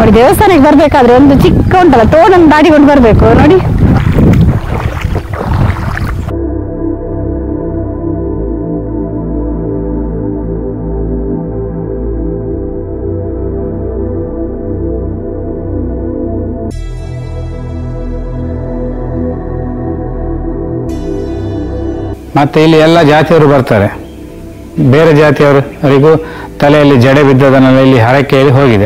ನೋಡಿ ದೇವಸ್ಥಾನಕ್ಕೆ ಬರ್ಬೇಕಾದ್ರೆ ಒಂದು ಚಿಕ್ಕ ಉಂಟಲ್ಲ ತೋಡನ್ನು ದಾಟಿಕೊಂಡು ಬರ್ಬೇಕು ನೋಡಿ ಮತ್ತೆ ಇಲ್ಲಿ ಎಲ್ಲ ಜಾತಿಯವರು ಬರ್ತಾರೆ ಬೇರೆ ಜಾತಿಯವರಿಗೂ ತಲೆಯಲ್ಲಿ ಜಡೆ ಬಿದ್ದದನ್ನೆಲ್ಲ ಇಲ್ಲಿ ಹರಕೆಯಲ್ಲಿ ಹೋಗಿದೆ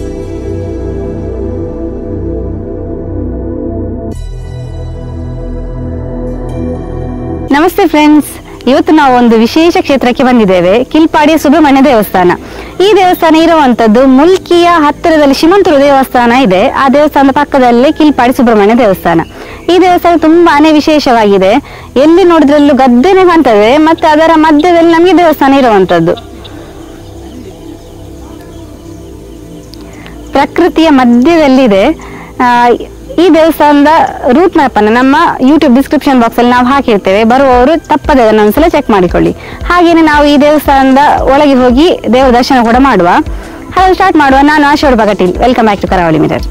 ನಮಸ್ತೆ ಫ್ರೆಂಡ್ಸ್ ಇವತ್ತು ನಾವು ಒಂದು ವಿಶೇಷ ಕ್ಷೇತ್ರಕ್ಕೆ ಬಂದಿದ್ದೇವೆ ಕಿಲ್ಪಾಡಿಯ ಸುಬ್ರಹ್ಮಣ್ಯ ದೇವಸ್ಥಾನ ಈ ದೇವಸ್ಥಾನ ಇರುವಂತದ್ದು ಮುಲ್ಕಿಯ ಹತ್ತಿರದಲ್ಲಿ ಶಿಮಂತೂರು ದೇವಸ್ಥಾನ ಇದೆ ಆ ದೇವಸ್ಥಾನದ ಪಕ್ಕದಲ್ಲೇ ಕಿಲ್ಪಾಡಿ ಸುಬ್ರಹ್ಮಣ್ಯ ದೇವಸ್ಥಾನ ಈ ದೇವಸ್ಥಾನ ತುಂಬಾನೇ ವಿಶೇಷವಾಗಿದೆ ಎಲ್ಲಿ ನೋಡಿದ್ರಲ್ಲೂ ಗದ್ದೆನೆ ಕಾಣ್ತದೆ ಮತ್ತೆ ಅದರ ಮಧ್ಯದಲ್ಲಿ ನಮಗೆ ದೇವಸ್ಥಾನ ಇರುವಂತದ್ದು ಪ್ರಕೃತಿಯ ಮಧ್ಯದಲ್ಲಿದೆ ಆ, ಈ ದೇವಸ್ಥಾನದ ರೂಟ್ ಮ್ಯಾಪ್ ಅನ್ನು ನಮ್ಮ ಯೂಟ್ಯೂಬ್ ಡಿಸ್ಕ್ರಿಪ್ಷನ್ ಬಾಕ್ಸ್ ಅಲ್ಲಿ ನಾವು ಹಾಕಿರ್ತೇವೆ ಬರುವವರು ತಪ್ಪದೆ ಅದನ್ನು ಒಂದ್ಸಲ ಚೆಕ್ ಮಾಡಿಕೊಳ್ಳಿ ಹಾಗೇನೆ ನಾವು ಈ ದೇವಸ್ಥಾನದ ಒಳಗೆ ಹೋಗಿ ದೇವರ ದರ್ಶನ ಕೂಡ ಮಾಡುವ ಹಾಗೆ ಸ್ಟಾರ್ಟ್ ಮಾಡುವ ನಾನು ಆಶೋಡ್ ಬಗಟೀಲ್ welcome back to Karavali mirror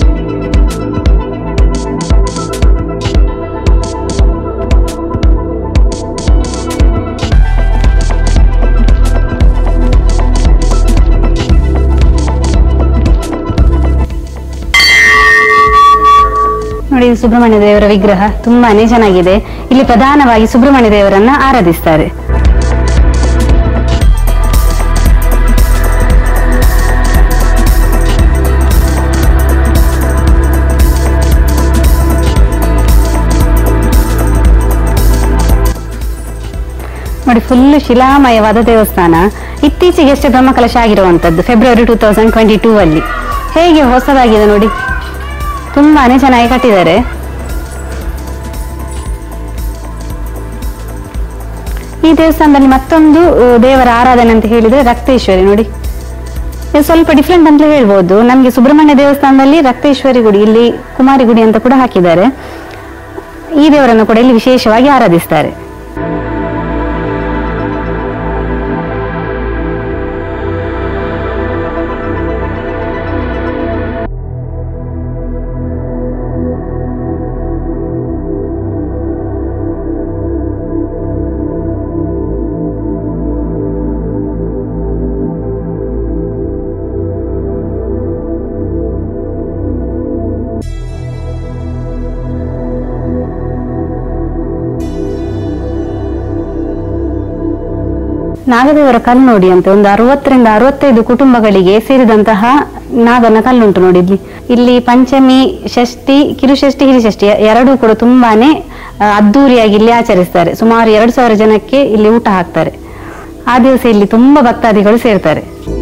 ನೋಡಿ ಇದು ಸುಬ್ರಹ್ಮಣ್ಯ ದೇವರ ವಿಗ್ರಹ ತುಂಬಾನೇ ಚೆನ್ನಾಗಿದೆ ಇಲ್ಲಿ ಪ್ರಧಾನವಾಗಿ ಸುಬ್ರಹ್ಮಣ್ಯ ದೇವರನ್ನ ಆರಾಧಿಸ್ತಾರೆ ನೋಡಿ ಫುಲ್ ಶಿಲಾಮಯವಾದ ದೇವಸ್ಥಾನ ಇತ್ತೀಚೆಗೆ ಅಷ್ಟೇ ಬ್ರಹ್ಮಕಲಶ ಆಗಿರುವಂತದ್ದು February two thousand twenty two ಅಲ್ಲಿ ಹೇಗೆ ಹೊಸದಾಗಿದೆ ನೋಡಿ ತುಂಬಾನೇ ಚೆನ್ನಾಗಿ ಕಟ್ಟಿದ್ದಾರೆ ಈ ದೇವಸ್ಥಾನದಲ್ಲಿ ಮತ್ತೊಂದು ಆ, ದೇವರ ಆರಾಧನೆ ಅಂತ ಹೇಳಿದ್ರೆ ರಕ್ತೇಶ್ವರಿ ನೋಡಿ ಇದು ಸ್ವಲ್ಪ ಡಿಫ್ರೆಂಟ್ ಅಂತ ಹೇಳ್ಬೋದು ನಮಗೆ ಸುಬ್ರಹ್ಮಣ್ಯ ದೇವಸ್ಥಾನದಲ್ಲಿ ರಕ್ತೇಶ್ವರಿ ಗುಡಿ ಇಲ್ಲಿ ಕುಮಾರಿ ಗುಡಿ ಅಂತ ಕೂಡ ಹಾಕಿದ್ದಾರೆ ಈ ದೇವರನ್ನು ಕೂಡ ಇಲ್ಲಿ ವಿಶೇಷವಾಗಿ ಆರಾಧಿಸ್ತಾರೆ ನಾಗದೇವರ ಕಲ್ಲು ನೋಡಿ ಅಂತ ಒಂದು ಅರವತ್ತರಿಂದ ಅರವತ್ತೈದು ಕುಟುಂಬಗಳಿಗೆ ಸೇರಿದಂತಹ ನಾಗನ ಕಲ್ಲುಂಟು ನೋಡಿ ಇಲ್ಲಿ ಇಲ್ಲಿ ಪಂಚಮಿ ಷಷ್ಠಿ ಕಿರುಷಷ್ಠಿ ಹಿರಿಷಷ್ಠಿ ಎರಡೂ ಕೂಡ ತುಂಬಾನೇ ಆ, ಅದ್ದೂರಿಯಾಗಿ ಇಲ್ಲಿ ಆಚರಿಸ್ತಾರೆ ಸುಮಾರು ಎರಡು ಸಾವಿರ ಜನಕ್ಕೆ ಇಲ್ಲಿ ಊಟ ಹಾಕ್ತಾರೆ ಆ ದಿವಸ ಇಲ್ಲಿ ತುಂಬಾ ಭಕ್ತಾದಿಗಳು ಸೇರ್ತಾರೆ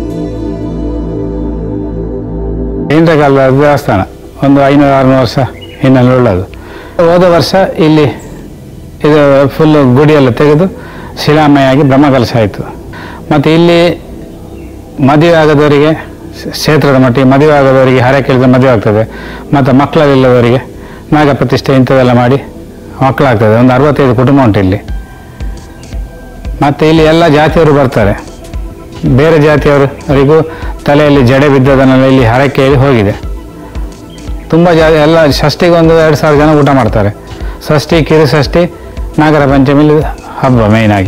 ಹಿಂದೆ ಕಾಲದ ದೇವಸ್ಥಾನ ಒಂದು ಐನೂರು ಆರುನೂರು ವರ್ಷ ಹಿನ್ನೆಲೆ ಉಳ್ಳದು ಹೋದ ವರ್ಷ ಇಲ್ಲಿ ಇದು ಫುಲ್ ಗುಡಿಯೆಲ್ಲ ತೆಗೆದು ಶಿಲಾಮಯಾಗಿ ಬ್ರಹ್ಮಕಲಶ ಆಯಿತು ಮತ್ತು ಇಲ್ಲಿ ಮದುವೆ ಆಗದವರಿಗೆ ಕ್ಷ- ಕ್ಷೇತ್ರದ ಮಟ್ಟಿಗೆ ಮದುವೆ ಆಗದವರಿಗೆ ಹರ ಕೇಳಿದ್ರೆ ಮದುವೆ ಆಗ್ತದೆ ಮತ್ತು ಮಕ್ಕಳಿಲ್ಲದವರಿಗೆ ನಾಗ ಪ್ರತಿಷ್ಠೆ ಇಂಥದ್ದೆಲ್ಲ ಮಾಡಿ ಮಕ್ಕಳಾಗ್ತದೆ ಒಂದು ಅರವತ್ತೈದು ಕುಟುಂಬ ಉಂಟು ಇಲ್ಲಿ ಮತ್ತು ಇಲ್ಲಿ ಎಲ್ಲ ಜಾತಿಯವರು ಬರ್ತಾರೆ ಬೇರೆ ಜಾತಿಯವರಿಗೂ ತಲೆಯಲ್ಲಿ ಜಡೆ ಬಿದ್ದದನ್ನೆಲ್ಲ ಇಲ್ಲಿ ಹರಕೆಯಲ್ಲಿ ಹೋಗಿದೆ ತುಂಬ ಜಾ ಎಲ್ಲ ಷಷ್ಠಿಗೆ ಒಂದು ಎರಡು ಸಾವಿರ ಜನ ಊಟ ಮಾಡ್ತಾರೆ ಷಷ್ಠಿ ಕಿರು ಷಷ್ಠಿ ನಾಗರ ಪಂಚಮಿಲಿ ಹಬ್ಬ ಮೇಯ್ನಾಗಿ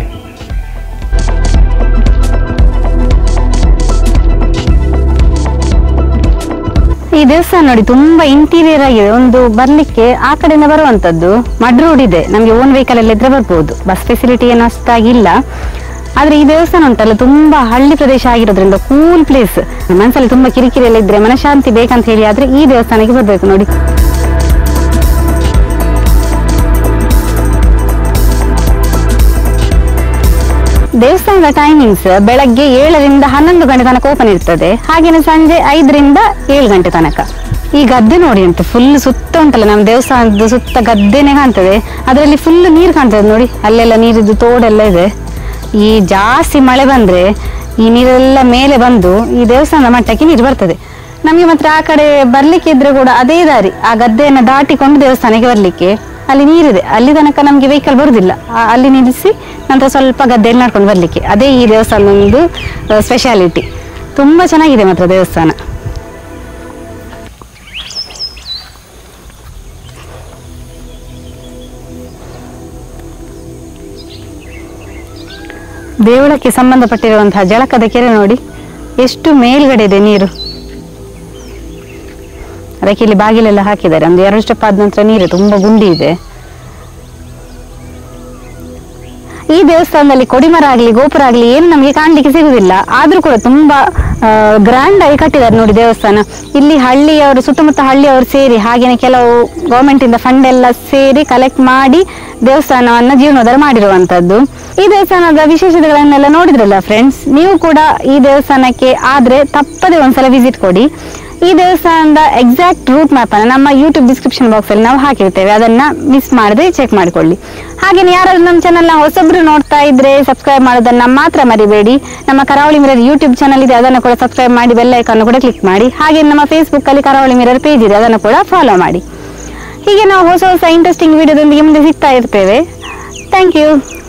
ಈ ದೇವಸ್ಥಾನ ನೋಡಿ ತುಂಬಾ ಇಂಟೀರಿಯರ್ ಆಗಿದೆ ಒಂದು ಬರ್ಲಿಕ್ಕೆ ಆ ಕಡೆಯಿಂದ ಬರುವಂತದ್ದು ಮಡ್ ರೋಡ್ ಇದೆ ನಮ್ಗೆ ಓನ್ ವೆಹಿಕಲ್ ಎಲ್ಲ ಇದ್ರೆ ಬರ್ಬೋದು ಬಸ್ ಫೆಸಿಲಿಟಿ ಏನು ಅಷ್ಟಾಗಿಲ್ಲ ಆದ್ರೆ ಈ ದೇವಸ್ಥಾನ ಉಂಟಲ್ಲ ತುಂಬಾ ಹಳ್ಳಿ ಪ್ರದೇಶ ಆಗಿರೋದ್ರಿಂದ ಕೂಲ್ ಪ್ಲೇಸ್ ಮನಸ್ಸಲ್ಲಿ ತುಂಬಾ ಕಿರಿಕಿರಿ ಎಲ್ಲ ಇದ್ರೆ ಮನಶಾಂತಿ ಬೇಕಂತ ಹೇಳಿ ಆದ್ರೆ ಈ ದೇವಸ್ಥಾನಕ್ಕೆ ಬರ್ಬೇಕು ನೋಡಿ ದೇವಸ್ಥಾನದ ಟೈಮಿಂಗ್ಸ್ ಬೆಳಗ್ಗೆ ಏಳರಿಂದ ಹನ್ನೊಂದು ಗಂಟೆ ತನಕ ಓಪನ್ ಇರ್ತದೆ ಹಾಗೇನೆ ಸಂಜೆ ಐದರಿಂದ ಏಳು ಗಂಟೆ ತನಕ ಈ ಗದ್ದೆ ನೋಡಿ ಉಂಟು ಫುಲ್ ಸುತ್ತ ಉಂಟಲ್ಲ ನಮ್ಮ ದೇವಸ್ಥಾನದ ಸುತ್ತ ಗದ್ದೆನೆ ಕಾಣ್ತದೆ ಅದರಲ್ಲಿ ಫುಲ್ ನೀರು ಕಾಣ್ತದೆ ನೋಡಿ ಅಲ್ಲೆಲ್ಲ ನೀರಿದ್ದು ತೋಡೆಲ್ಲ ಇದೆ ಈ ಜಾಸ್ತಿ ಮಳೆ ಬಂದ್ರೆ ಈ ನೀರೆಲ್ಲ ಮೇಲೆ ಬಂದು ಈ ದೇವಸ್ಥಾನದ ಮಟ್ಟಕ್ಕೆ ನೀರು ಬರ್ತದೆ ನಮಗೆ ಮಾತ್ರ ಆ ಕಡೆ ಬರ್ಲಿಕ್ಕೆ ಇದ್ರೆ ಕೂಡ ಅದೇ ದಾರಿ ಆ ಗದ್ದೆಯನ್ನು ದಾಟಿಕೊಂಡು ದೇವಸ್ಥಾನಕ್ಕೆ ಬರ್ಲಿಕ್ಕೆ ಅಲ್ಲಿ ನೀರಿದೆ ಅಲ್ಲಿ ತನಕ ನಮಗೆ ವೆಹಿಕಲ್ ಬರುದಿಲ್ಲ ಆ- ಅಲ್ಲಿ ನಿಲ್ಲಿಸಿ ನಂತರ ಸ್ವಲ್ಪ ಗದ್ದೆಯಲ್ಲಿ ನಡ್ಕೊಂಡು ಬರ್ಲಿಕ್ಕೆ ಅದೇ ಈ ದೇವಸ್ಥಾನದ ಒಂದು ಸ್ಪೆಷಾಲಿಟಿ ತುಂಬಾ ಚೆನ್ನಾಗಿದೆ ಮಾತ್ರ ದೇವಸ್ಥಾನ ದೇವಳಕ್ಕೆ ಸಂಬಂಧಪಟ್ಟಿರುವಂತಹ ಜಳಕದ ಕೆರೆ ನೋಡಿ ಎಷ್ಟು ಮೇಲ್ಗಡೆ ಇದೆ ನೀರು ಅದಕ್ಕೆ ಇಲ್ಲಿ ಬಾಗಿಲೆಲ್ಲ ಹಾಕಿದ್ದಾರೆ ಒಂದು ಎರಡು ಸ್ಟೆಪ್ ಆದ ನಂತರ ನೀರು ತುಂಬಾ ಗುಂಡಿ ಇದೆ ಈ ದೇವಸ್ಥಾನದಲ್ಲಿ ಕೊಡಿಮರ ಆಗ್ಲಿ ಗೋಪುರ ಆಗ್ಲಿ ಏನು ನಮಗೆ ಕಾಣ್ಲಿಕ್ಕೆ ಸಿಗುದಿಲ್ಲ ಆದ್ರೂ ಕೂಡ ತುಂಬಾ ಗ್ರ್ಯಾಂಡ್ ಆಗಿ ಕಟ್ಟಿದ್ದಾರೆ ನೋಡಿ ದೇವಸ್ಥಾನ ಇಲ್ಲಿ ಹಳ್ಳಿಯವರು ಸುತ್ತಮುತ್ತ ಹಳ್ಳಿಯವರು ಸೇರಿ ಹಾಗೇನೆ ಕೆಲವು ಗೌರ್ಮೆಂಟ್ ಇಂದ ಫಂಡ್ ಎಲ್ಲ ಸೇರಿ ಕಲೆಕ್ಟ್ ಮಾಡಿ ದೇವಸ್ಥಾನವನ್ನ ಜೀರ್ಣೋದ್ಧಾರ ಮಾಡಿರುವಂತದ್ದು ಈ ದೇವಸ್ಥಾನದ ವಿಶೇಷತೆಗಳನ್ನೆಲ್ಲ ನೋಡಿದ್ರಲ್ಲ ಫ್ರೆಂಡ್ಸ್ ನೀವು ಕೂಡ ಈ ದೇವಸ್ಥಾನಕ್ಕೆ ಆದ್ರೆ ತಪ್ಪದೆ ಒಂದ್ಸಲ ವಿಸಿಟ್ ಕೊಡಿ ಈ ದೇವಸ್ಥಾನದ ಎಕ್ಸಾಕ್ಟ್ ರೂಟ್ ಮ್ಯಾಪ್ ಅನ್ನು ನಮ್ಮ ಯೂಟ್ಯೂಬ್ ಡಿಸ್ಕ್ರಿಪ್ಷನ್ ಬಾಕ್ಸ್ ಅಲ್ಲಿ ನಾವು ಹಾಕಿರ್ತೇವೆ ಅದನ್ನ ಮಿಸ್ ಮಾಡದೆ ಚೆಕ್ ಮಾಡ್ಕೊಳ್ಳಿ ಹಾಗೇನೆ ಯಾರಾದ್ರೂ ನಮ್ಮ ಚಾನಲ್ ನ ಹೊಸಬ್ರು ನೋಡ್ತಾ ಇದ್ರೆ ಸಬ್ಸ್ಕ್ರೈಬ್ ಮಾಡೋದನ್ನ ಮಾತ್ರ ಮರಿಬೇಡಿ ನಮ್ಮ ಕರಾವಳಿ ಮಿರರ್ ಯೂಟ್ಯೂಬ್ ಚಾನಲ್ ಇದೆ ಅದನ್ನು ಕೂಡ ಸಬ್ಸ್ಕ್ರೈಬ್ ಮಾಡಿ ಬೆಲ್ ಐಕಾನ್ ಕೂಡ ಕ್ಲಿಕ್ ಮಾಡಿ ಹಾಗೆ ನಮ್ಮ ಫೇಸ್ಬುಕ್ ಅಲ್ಲಿ ಕರಾವಳಿ ಮಿರರ್ ಪೇಜ್ ಇದೆ ಅದನ್ನು ಕೂಡ ಫಾಲೋ ಮಾಡಿ ಹೀಗೆ ನಾವು ಹೊಸ ಹೊಸ ಇಂಟ್ರೆಸ್ಟಿಂಗ್ ವಿಡಿಯೋದೊಂದಿಗೆ ಮುಂದೆ ಸಿಗ್ತಾ ಇರ್ತೇವೆ ಥ್ಯಾಂಕ್ ಯು